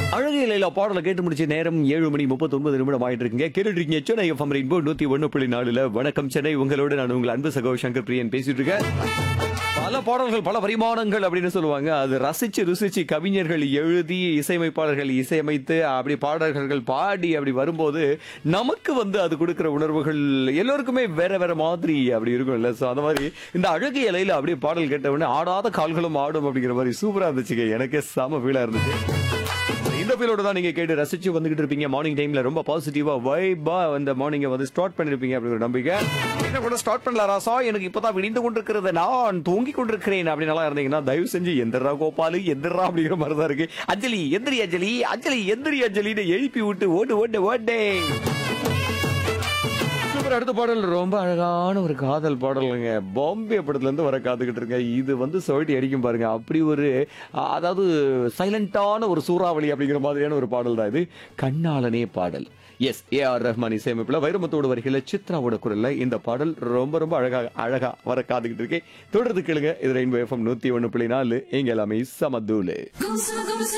அழகிய லைலா பாடலை கேட்டு முடிச்ச நேரம் ஏழு மணி முப்பத்தொன்பது நிமிடம் ஆயிட்டு இருக்குங்க கேட்டுட்டு இருக்கீங்க சென்னை எஃப்எம் ரெயின்போ நூத்தி ஒண்ணு புள்ளி நாலுல வணக்கம் சென்னை உங்களோட நான் உங்கள் அன்பு சகோ சங்கர் பிரியன் பேசிட்டு இருக்கேன் பல பாடல்கள் பல பரிமாணங்கள் அப்படின்னு சொல்லுவாங்க அது ரசிச்சு ருசிச்சு கவிஞர்கள் எழுதி இசையமைப்பாளர்கள் இசையமைத்து அப்படி பாடல்கள் பாடி அப்படி வரும்போது நமக்கு வந்து அது கொடுக்கிற உணர்வுகள் எல்லோருக்குமே வேற வேற மாதிரி அப்படி இருக்கும்ல ஸோ அந்த மாதிரி இந்த அழகிய இலையில அப்படியே பாடல் கேட்ட உடனே ஆடாத கால்களும் ஆடும் அப்படிங்கிற மாதிரி சூப்பரா இருந்துச்சுங்க எனக்கே செம ஃபீலா இருந்துச்சு இந்த ஃபீலோட தான் நீங்க கேட்டு ரசிச்சு வந்துகிட்டு இருப்பீங்க மார்னிங் டைம்ல ரொம்ப பாசிட்டிவா வைபா அந்த மார்னிங்க வந்து ஸ்டார்ட் பண்ணிருப்பீங்க அப்படிங்கிற நம்பிக்கை என்ன கூட ஸ்டார்ட் பண்ணல ராசா எனக்கு இப்பதான் விடிந்து கொண்டிருக்கிறது நான் தூங்கி கொண்டிருக்கிறேன் அப்படின்னு எல்லாம் இருந்தீங்கன்னா தயவு செஞ்சு எந்திரா கோபாலு எந்திரா அப்படிங்கிற மாதிரி தான் இருக்கு அஞ்சலி எந்திரி அஞ்சலி அஞ்சலி எந்திரி அஞ்சலின்னு எழுப்பி விட்டு ஓடு ஓடு ஓடே சூப்பர் அடுத்த பாடல் ரொம்ப அழகான ஒரு காதல் பாடலுங்க பாம்பே படத்துல இருந்து வர காத்துக்கிட்டு இருக்கேன் இது வந்து சொவட்டி அடிக்கும் பாருங்க அப்படி ஒரு அ, அதாவது சைலண்டான ஒரு சூறாவளி அப்படிங்கிற மாதிரியான ஒரு பாடல் தான் இது கண்ணாளனே பாடல் எஸ் ஏ ஆர் ரஹ்மான் இசையமைப்புல வைரமுத்தோடு வரிகளை சித்ராவோட குரல்ல இந்த பாடல் ரொம்ப ரொம்ப அழகா அழகா வர காத்துக்கிட்டு இருக்கேன் தொடர்ந்து கேளுங்க இது ரெயின்போ எஃப்எம் நூத்தி ஒண்ணு புள்ளி நாலு எங்க எல்லாமே சமதூலு Goose, goose,